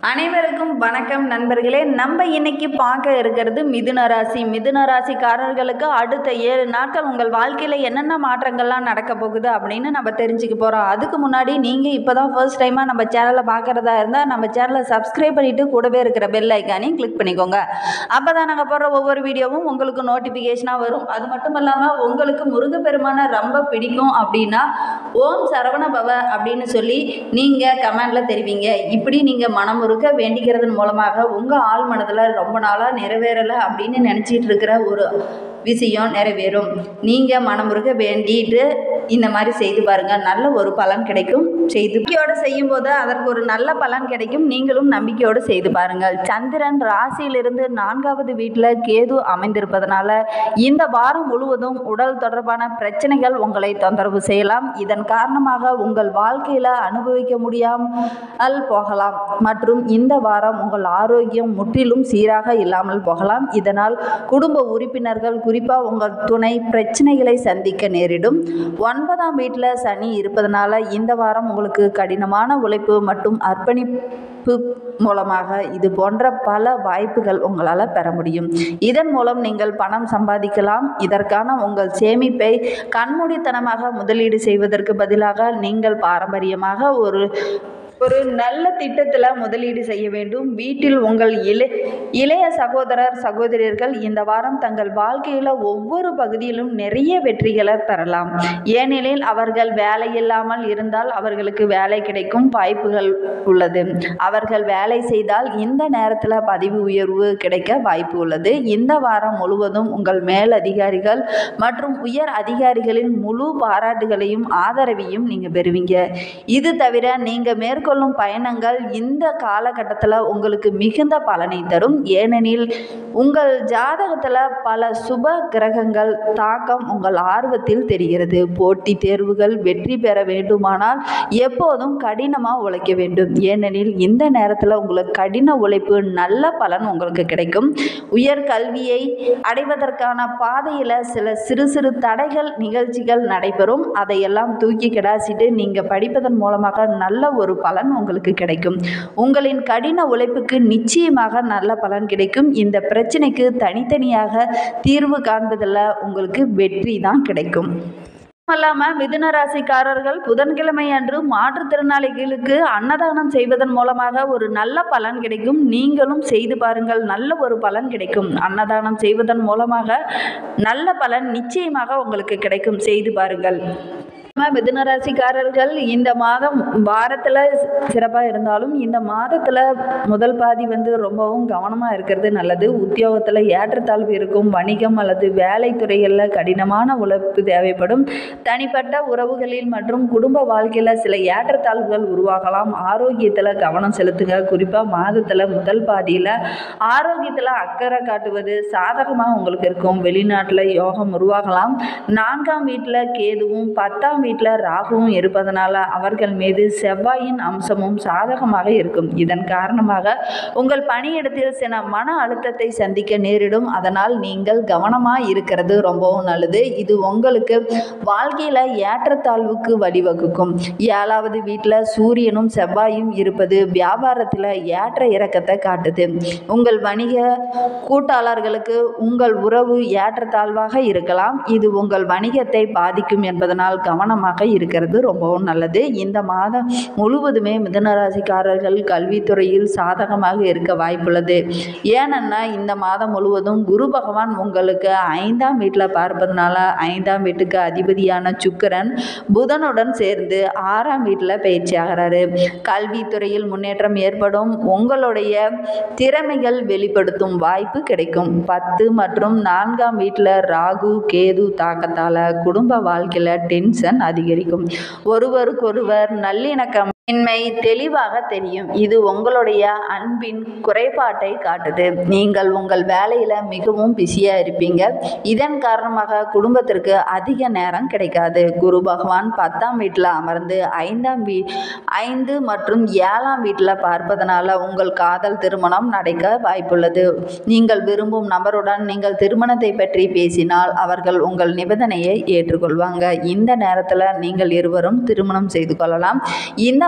அனைவருக்கும் வணக்கம் நண்பர்களே நம்ம இன்னைக்கு பார்க்க இருக்கிறது மிதுன ராசி மிதுன ராசிக்காரர்களுக்கு அடுத்த ஏழு நாட்கள் உங்கள் வாழ்க்கையில் என்னென்ன மாற்றங்கள்லாம் நடக்க போகுது அப்படின்னு நம்ம தெரிஞ்சுக்க போகிறோம் அதுக்கு முன்னாடி நீங்கள் இப்போ தான் ஃபர்ஸ்ட் டைமாக நம்ம சேனலை பார்க்குறதா இருந்தால் நம்ம சேனலை சப்ஸ்கிரைப் பண்ணிவிட்டு கூடவே இருக்கிற பெல் ஐக்கானையும் கிளிக் பண்ணிக்கோங்க அப்போ தான் நாங்கள் போடுற ஒவ்வொரு வீடியோவும் உங்களுக்கு நோட்டிஃபிகேஷனாக வரும் அது மட்டும் இல்லாமல் உங்களுக்கு முருகப்பெருமானை ரொம்ப பிடிக்கும் அப்படின்னா ஓம் சரவண பவ அப்படின்னு சொல்லி நீங்கள் கமெண்டில் தெரிவிங்க இப்படி நீங்கள் மனம் முருக வேண்டிக்கிறதன் மூலமாக உங்கள் ஆள் மனதில் ரொம்ப நாளாக நிறைவேறலை அப்படின்னு நினச்சிட்டு இருக்கிற ஒரு விஷயம் நிறைவேறும் நீங்கள் மனமுருக வேண்டிட்டு இந்த மாதிரி செய்து பாருங்கள் நல்ல ஒரு பலன் கிடைக்கும் செய்து நம்பிக்கையோடு செய்யும்போது அதற்கு ஒரு நல்ல பலன் கிடைக்கும் நீங்களும் நம்பிக்கையோடு செய்து பாருங்கள் சந்திரன் ராசியிலிருந்து நான்காவது வீட்டில் கேது அமைந்திருப்பதனால இந்த வாரம் முழுவதும் உடல் தொடர்பான பிரச்சனைகள் உங்களை தொந்தரவு செய்யலாம் இதன் காரணமாக உங்கள் வாழ்க்கையில் அனுபவிக்க முடியாமல் போகலாம் மற்றும் இந்த வாரம் உங்கள் ஆரோக்கியம் முற்றிலும் சீராக இல்லாமல் போகலாம் இதனால் குடும்ப உறுப்பினர்கள் குறிப்பாக உங்கள் துணை பிரச்சனைகளை சந்திக்க நேரிடும் ஒன்பதாம் வீட்டில் சனி இருப்பதனால இந்த வாரம் உங்களுக்கு கடினமான உழைப்பு மற்றும் அர்ப்பணிப்பு மூலமாக இது போன்ற பல வாய்ப்புகள் உங்களால் பெற முடியும் இதன் மூலம் நீங்கள் பணம் சம்பாதிக்கலாம் இதற்கான உங்கள் சேமிப்பை கண்மூடித்தனமாக முதலீடு செய்வதற்கு பதிலாக நீங்கள் பாரம்பரியமாக ஒரு ஒரு நல்ல திட்டத்தில் முதலீடு செய்ய வேண்டும் வீட்டில் உங்கள் இளைய இளைய சகோதரர் சகோதரியர்கள் இந்த வாரம் தங்கள் வாழ்க்கையில் ஒவ்வொரு பகுதியிலும் நிறைய வெற்றிகளை பெறலாம் ஏனெனில் அவர்கள் வேலை இல்லாமல் இருந்தால் அவர்களுக்கு வேலை கிடைக்கும் வாய்ப்புகள் உள்ளது அவர்கள் வேலை செய்தால் இந்த நேரத்தில் பதவி உயர்வு கிடைக்க வாய்ப்பு உள்ளது இந்த வாரம் முழுவதும் உங்கள் மேல் அதிகாரிகள் மற்றும் உயர் அதிகாரிகளின் முழு பாராட்டுகளையும் ஆதரவையும் நீங்கள் பெறுவீங்க இது தவிர நீங்கள் மேற்கொள்ளும் பயணங்கள் இந்த காலகட்டத்தில் உங்களுக்கு மிகுந்த பலனை தரும் ஏனெனில் உங்கள் ஜாதகத்தில் பல சுப கிரகங்கள் தாக்கம் உங்கள் ஆர்வத்தில் தெரிகிறது போட்டித் தேர்வுகள் வெற்றி பெற வேண்டுமானால் எப்போதும் கடினமாக உழைக்க வேண்டும் ஏனெனில் இந்த நேரத்தில் உங்களுக்கு கடின உழைப்பு நல்ல பலன் உங்களுக்கு கிடைக்கும் உயர் கல்வியை அடைவதற்கான பாதையில் சில சிறு சிறு தடைகள் நிகழ்ச்சிகள் நடைபெறும் அதையெல்லாம் தூக்கி கிடாசிட்டு நீங்கள் படிப்பதன் மூலமாக நல்ல ஒரு பலன் உங்களுக்கு கிடைக்கும் உங்களின் கடின உழைப்புக்கு நிச்சயமாக நல்ல பலன் கிடைக்கும் இந்த பிரச்சனைக்கு தனித்தனியாக தீர்வு காண்பதில் உங்களுக்கு வெற்றி தான் கிடைக்கும் அல்லாமல் மிதுன ராசிக்காரர்கள் புதன்கிழமை அன்று மாற்றுத்திறனாளிகளுக்கு அன்னதானம் செய்வதன் மூலமாக ஒரு நல்ல பலன் கிடைக்கும் நீங்களும் செய்து பாருங்கள் நல்ல ஒரு பலன் கிடைக்கும் அன்னதானம் செய்வதன் மூலமாக நல்ல பலன் நிச்சயமாக உங்களுக்கு கிடைக்கும் செய்து பாருங்கள் மிதுன ராசிக்காரர்கள் இந்த மாதம் வாரத்தில் சிறப்பாக இருந்தாலும் இந்த மாதத்தில் முதல் பாதி வந்து ரொம்பவும் கவனமாக இருக்கிறது நல்லது உத்தியோகத்தில் ஏற்றத்தாழ்வு இருக்கும் வணிகம் அல்லது வேலை துறைகளில் கடினமான உழைப்பு தேவைப்படும் தனிப்பட்ட உறவுகளில் மற்றும் குடும்ப வாழ்க்கையில் சில ஏற்றத்தாழ்வுகள் உருவாகலாம் ஆரோக்கியத்தில் கவனம் செலுத்துங்க குறிப்பாக மாதத்தில் முதல் பாதியில் ஆரோக்கியத்தில் அக்கறை காட்டுவது சாதகமாக உங்களுக்கு இருக்கும் வெளிநாட்டில் யோகம் உருவாகலாம் நான்காம் வீட்டில் கேதுவும் பத்தாம் வீட்டில் ராகுவும் இருப்பதனால அவர்கள் மீது செவ்வாயின் அம்சமும் சாதகமாக இருக்கும் இதன் காரணமாக உங்கள் பணியிடத்தில் சில மன அழுத்தத்தை சந்திக்க நேரிடும் அதனால் நீங்கள் கவனமாக இருக்கிறது ரொம்பவும் நல்லது இது உங்களுக்கு வாழ்க்கையில் ஏற்றத்தாழ்வுக்கு வழிவகுக்கும் ஏழாவது வீட்டில் சூரியனும் செவ்வாயும் இருப்பது வியாபாரத்தில் ஏற்ற இறக்கத்தை காட்டுது உங்கள் வணிக கூட்டாளர்களுக்கு உங்கள் உறவு ஏற்றத்தாழ்வாக இருக்கலாம் இது உங்கள் வணிகத்தை பாதிக்கும் என்பதனால் கவனமாக இருக்கிறது ரொம்பவும் நல்லது இந்த மாதம் முழுவதுமே மிதனராசிக்காரர்கள் கல்வித்துறையில் சாதகமாக இருக்க வாய்ப்புள்ளது ஏனென்னா இந்த மாதம் முழுவதும் குரு பகவான் உங்களுக்கு ஐந்தாம் வீட்டில் பார்ப்பதனால ஐந்தாம் வீட்டுக்கு அதிபதியான சுக்கிரன் புதனுடன் சேர்ந்து ஆறாம் வீட்டில் பயிற்சி ஆகிறாரு கல்வித்துறையில் முன்னேற்றம் ஏற்படும் உங்களுடைய திறமைகள் வெளிப்படுத்தும் வாய்ப்பு கிடைக்கும் பத்து மற்றும் நான்காம் வீட்டில் ராகு கேது தாக்கத்தால் குடும்ப வாழ்க்கையில் டென்ஷன் அதிகரிக்கும் ஒருவருக்கொருவர் நல்லிணக்கம் இன்மை தெளிவாக தெரியும் இது உங்களுடைய அன்பின் குறைபாட்டை காட்டுது நீங்கள் உங்கள் வேலையில் மிகவும் பிஸியாக இருப்பீங்க இதன் காரணமாக குடும்பத்திற்கு அதிக நேரம் கிடைக்காது குரு பகவான் பத்தாம் வீட்டில் அமர்ந்து ஐந்தாம் வீ ஐந்து மற்றும் ஏழாம் வீட்டில் பார்ப்பதனால உங்கள் காதல் திருமணம் நடக்க வாய்ப்புள்ளது நீங்கள் விரும்பும் நபருடன் நீங்கள் திருமணத்தை பற்றி பேசினால் அவர்கள் உங்கள் நிபந்தனையை ஏற்றுக்கொள்வாங்க இந்த நேரத்தில் நீங்கள் இருவரும் திருமணம் செய்து கொள்ளலாம் இந்த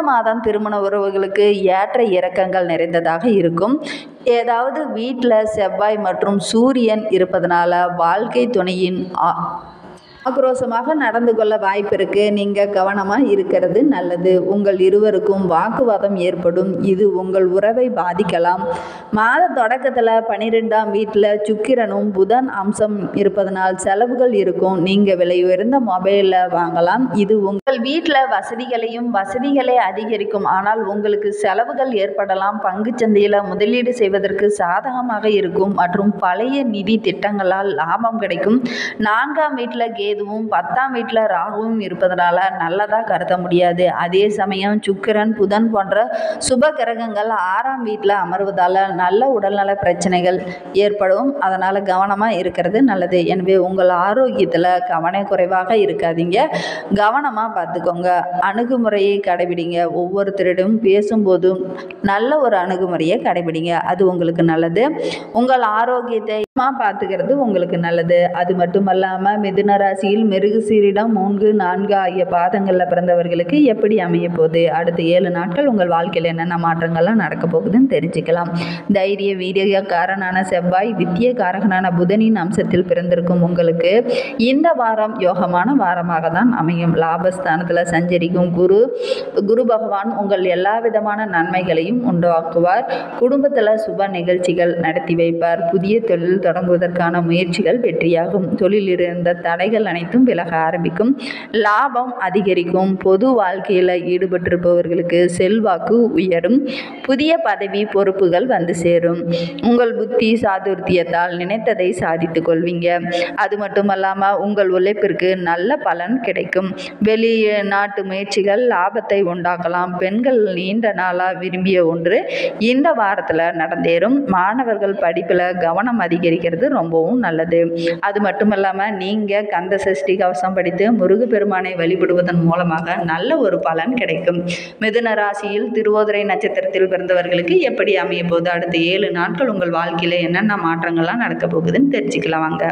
மாதம் திருமண உறவுகளுக்கு ஏற்ற இறக்கங்கள் நிறைந்ததாக இருக்கும் ஏதாவது வீட்டில் செவ்வாய் மற்றும் சூரியன் இருப்பதனால வாழ்க்கை துணையின் ஆ- ஆக்ரோஷமாக நடந்து கொள்ள வாய்ப்பு இருக்கு நீங்கள் கவனமாக இருக்கிறது நல்லது உங்கள் இருவருக்கும் வாக்குவாதம் ஏற்படும் இது உங்கள் உறவை பாதிக்கலாம் மாத தொடக்கத்தில் பன்னிரெண்டாம் வீட்டில் சுக்கிரனும் புதன் அம்சம் இருப்பதனால் செலவுகள் இருக்கும் நீங்கள் விலை உயர்ந்த மொபைலில் வாங்கலாம் இது உங்கள் வீட்டில் வசதிகளையும் வசதிகளை அதிகரிக்கும் ஆனால் உங்களுக்கு செலவுகள் ஏற்படலாம் பங்குச்சந்தையில் முதலீடு செய்வதற்கு சாதகமாக இருக்கும் மற்றும் பழைய நிதி திட்டங்களால் லாபம் கிடைக்கும் நான்காம் வீட்டில் கேதுவும் பத்தாம் வீட்டில் ராகுவும் இருப்பதனால நல்லதாக கருத முடியாது அதே சமயம் சுக்கிரன் புதன் போன்ற சுப கிரகங்கள் ஆறாம் வீட்டில் அமர்வதால் நல்ல உடல்நல பிரச்சனைகள் ஏற்படும் அதனால் கவனமாக இருக்கிறது நல்லது எனவே உங்கள் ஆரோக்கியத்தில் கவனக்குறைவாக இருக்காதீங்க கவனமாக பார்த்துக்கோங்க அணுகுமுறையை கடைபிடிங்க ஒவ்வொருத்தரிடம் பேசும்போதும் நல்ல ஒரு அணுகுமுறையை கடைபிடிங்க அது உங்களுக்கு நல்லது உங்கள் ஆரோக்கியத்தை பார்த்துக்கிறது உங்களுக்கு நல்லது அது மட்டும் இல்லாமல் மிதுன ராசியில் மிருகசீரிடம் மூன்று நான்கு ஆகிய பாதங்களில் பிறந்தவர்களுக்கு எப்படி அமைய போகுது அடுத்த ஏழு நாட்கள் உங்கள் வாழ்க்கையில் என்னென்ன மாற்றங்கள்லாம் நடக்க போகுதுன்னு தெரிஞ்சுக்கலாம் தைரிய வீரியக்காரனான செவ்வாய் வித்திய காரகனான புதனின் அம்சத்தில் பிறந்திருக்கும் உங்களுக்கு இந்த வாரம் யோகமான வாரமாக தான் அமையும் லாபஸ்தானத்தில் சஞ்சரிக்கும் குரு குரு பகவான் உங்கள் எல்லா விதமான நன்மைகளையும் உண்டாக்குவார் குடும்பத்தில் சுப நிகழ்ச்சிகள் நடத்தி வைப்பார் புதிய தொழில் தொடங்குவதற்கான முயற்சிகள் வெற்றியாகும் தொழிலில் இருந்த தடைகள் அனைத்தும் விலக ஆரம்பிக்கும் லாபம் அதிகரிக்கும் பொது வாழ்க்கையில் ஈடுபட்டிருப்பவர்களுக்கு செல்வாக்கு உயரும் புதிய பதவி பொறுப்புகள் வந்து சேரும் உங்கள் புத்தி சாதுர்த்தியத்தால் நினைத்ததை சாதித்துக் கொள்வீங்க அது மட்டுமல்லாமல் உங்கள் உழைப்பிற்கு நல்ல பலன் கிடைக்கும் வெளிநாட்டு முயற்சிகள் லாபத்தை உண்டாக்கலாம் பெண்கள் நீண்ட நாளாக விரும்பிய ஒன்று இந்த வாரத்தில் நடந்தேறும் மாணவர்கள் படிப்பில் கவனம் அதிகரிக்கிறது ரொம்பவும் நல்லது அது மட்டும் இல்லாமல் நீங்கள் கந்த சஷ்டி கவசம் படித்து முருகப்பெருமானை வழிபடுவதன் மூலமாக நல்ல ஒரு பலன் கிடைக்கும் மிதுன ராசியில் திருவோதிரை நட்சத்திரத்தில் பிறந்தவர்களுக்கு எப்படி அமைய போகுது அடுத்த ஏழு நாட்கள் உங்கள் வாழ்க்கையில் என்னென்ன மாற்றங்கள்லாம் நடக்க போகுதுன்னு தெரிஞ்சுக்கலாம் வாங்க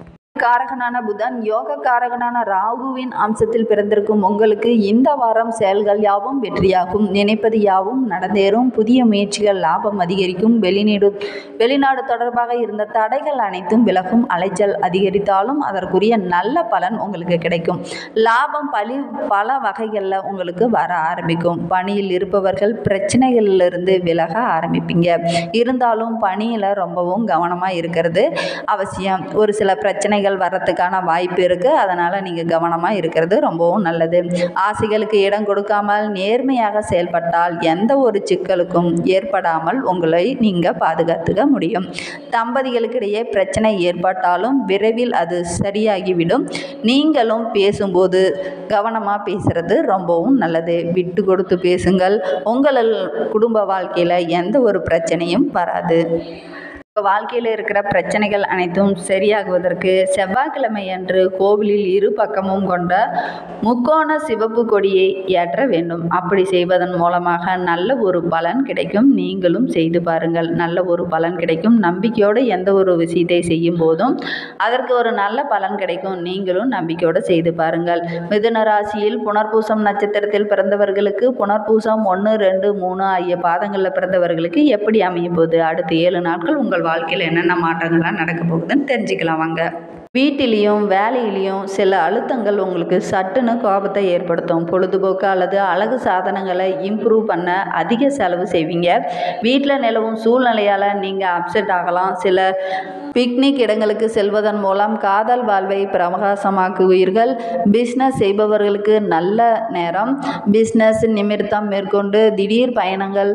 காரகனான புதன் யோக காரகனான ராகுவின் அம்சத்தில் பிறந்திருக்கும் உங்களுக்கு இந்த வாரம் செயல்கள் யாவும் வெற்றியாகும் நினைப்பது யாவும் நடந்தேறும் புதிய முயற்சிகள் லாபம் அதிகரிக்கும் வெளிநாடு வெளிநாடு தொடர்பாக இருந்த தடைகள் அனைத்தும் விலகும் அலைச்சல் அதிகரித்தாலும் அதற்குரிய நல்ல பலன் உங்களுக்கு கிடைக்கும் லாபம் பலி பல வகைகளில் உங்களுக்கு வர ஆரம்பிக்கும் பணியில் இருப்பவர்கள் பிரச்சனைகளிலிருந்து விலக ஆரம்பிப்பீங்க இருந்தாலும் பணியில் ரொம்பவும் கவனமாக இருக்கிறது அவசியம் ஒரு சில பிரச்சனைகள் வர்றதுக்கான வாய்ப்பு இருக்குது அதனால் நீங்கள் கவனமாக இருக்கிறது ரொம்பவும் நல்லது ஆசைகளுக்கு இடம் கொடுக்காமல் நேர்மையாக செயல்பட்டால் எந்த ஒரு சிக்கலுக்கும் ஏற்படாமல் உங்களை நீங்கள் பாதுகாத்துக்க முடியும் தம்பதிகளுக்கிடையே பிரச்சனை ஏற்பட்டாலும் விரைவில் அது சரியாகிவிடும் நீங்களும் பேசும்போது கவனமாக பேசுகிறது ரொம்பவும் நல்லது விட்டு கொடுத்து பேசுங்கள் உங்கள் குடும்ப வாழ்க்கையில் எந்த ஒரு பிரச்சனையும் வராது உங்கள் வாழ்க்கையில் இருக்கிற பிரச்சனைகள் அனைத்தும் சரியாகுவதற்கு செவ்வாய்க்கிழமை அன்று கோவிலில் இரு பக்கமும் கொண்ட முக்கோண சிவப்பு கொடியை ஏற்ற வேண்டும் அப்படி செய்வதன் மூலமாக நல்ல ஒரு பலன் கிடைக்கும் நீங்களும் செய்து பாருங்கள் நல்ல ஒரு பலன் கிடைக்கும் நம்பிக்கையோடு எந்த ஒரு விஷயத்தை செய்யும் போதும் அதற்கு ஒரு நல்ல பலன் கிடைக்கும் நீங்களும் நம்பிக்கையோடு செய்து பாருங்கள் மிதுன ராசியில் புனர்பூசம் நட்சத்திரத்தில் பிறந்தவர்களுக்கு புனர்பூசம் ஒன்று ரெண்டு மூணு ஆகிய பாதங்களில் பிறந்தவர்களுக்கு எப்படி அமைய போகுது அடுத்த ஏழு நாட்கள் உங்கள் வாழ்க்கையில் என்னென்ன மாற்றங்கள்லாம் நடக்க போகுதுன்னு தெரிஞ்சுக்கலாம் வாங்க வீட்டிலையும் வேலையிலையும் சில அழுத்தங்கள் உங்களுக்கு சட்டுன்னு கோபத்தை ஏற்படுத்தும் பொழுதுபோக்கு அல்லது அழகு சாதனங்களை இம்ப்ரூவ் பண்ண அதிக செலவு செய்வீங்க வீட்டில் நிலவும் சூழ்நிலையால் நீங்கள் அப்செட் ஆகலாம் சில பிக்னிக் இடங்களுக்கு செல்வதன் மூலம் காதல் வாழ்வை பிரகாசமாக்குவீர்கள் பிஸ்னஸ் செய்பவர்களுக்கு நல்ல நேரம் பிஸ்னஸ் நிமித்தம் மேற்கொண்டு திடீர் பயணங்கள்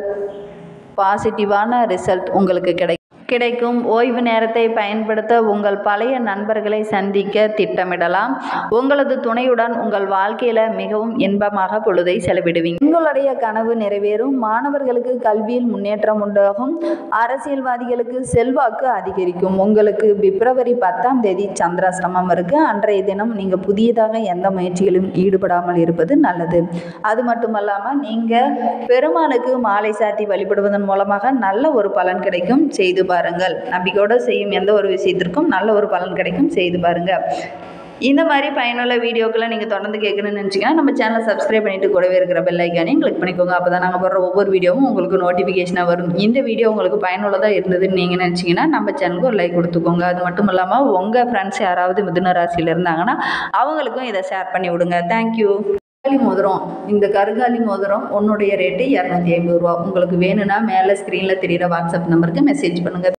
பாசிட்டிவான ரிசல்ட் உங்களுக்கு கிடைக்கும் கிடைக்கும் ஓய்வு நேரத்தை பயன்படுத்த உங்கள் பழைய நண்பர்களை சந்திக்க திட்டமிடலாம் உங்களது துணையுடன் உங்கள் வாழ்க்கையில் மிகவும் இன்பமாக பொழுதை செலவிடுவீங்க உங்களுடைய கனவு நிறைவேறும் மாணவர்களுக்கு கல்வியில் முன்னேற்றம் உண்டாகும் அரசியல்வாதிகளுக்கு செல்வாக்கு அதிகரிக்கும் உங்களுக்கு பிப்ரவரி பத்தாம் தேதி சந்திராசிரமம் இருக்கு அன்றைய தினம் நீங்கள் புதியதாக எந்த முயற்சிகளிலும் ஈடுபடாமல் இருப்பது நல்லது அது மட்டுமல்லாமல் நீங்கள் பெருமாளுக்கு மாலை சாத்தி வழிபடுவதன் மூலமாக நல்ல ஒரு பலன் கிடைக்கும் செய்து பாருங்கள் நம்பிக்கையோடு செய்யும் எந்த ஒரு விஷயத்திற்கும் நல்ல ஒரு பலன் கிடைக்கும் செய்து பாருங்கள் இந்த மாதிரி பயனுள்ள வீடியோக்களை நீங்கள் தொடர்ந்து கேட்கணும்னு நினச்சிங்கன்னா நம்ம சேனலை சப்ஸ்கிரைப் பண்ணிட்டு கூடவே இருக்கிற பெல் ஐக்கானையும் கிளிக் பண்ணிக்கோங்க அப்போ தான் நாங்கள் போடுற ஒவ்வொரு வீடியோவும் உங்களுக்கு நோட்டிஃபிகேஷனாக வரும் இந்த வீடியோ உங்களுக்கு பயனுள்ளதாக இருந்ததுன்னு நீங்கள் நினச்சிங்கன்னா நம்ம சேனலுக்கு ஒரு லைக் கொடுத்துக்கோங்க அது மட்டும் இல்லாமல் உங்கள் ஃப்ரெண்ட்ஸ் யாராவது மிதுன ராசியில் இருந்தாங்கன்னா அவங்களுக்கும் இதை ஷேர் பண்ணி விடுங்க தேங்க்யூ கருகாலி மோதிரம் இந்த கருகாலி மோதிரம் உன்னுடைய ரேட்டு இரநூத்தி ஐம்பது ரூபா உங்களுக்கு வேணும்னா மேலே ஸ்க்ரீனில் தெரியிற வாட்ஸ்அப் நம்பருக்கு மெசேஜ் பண்ணுங்கள்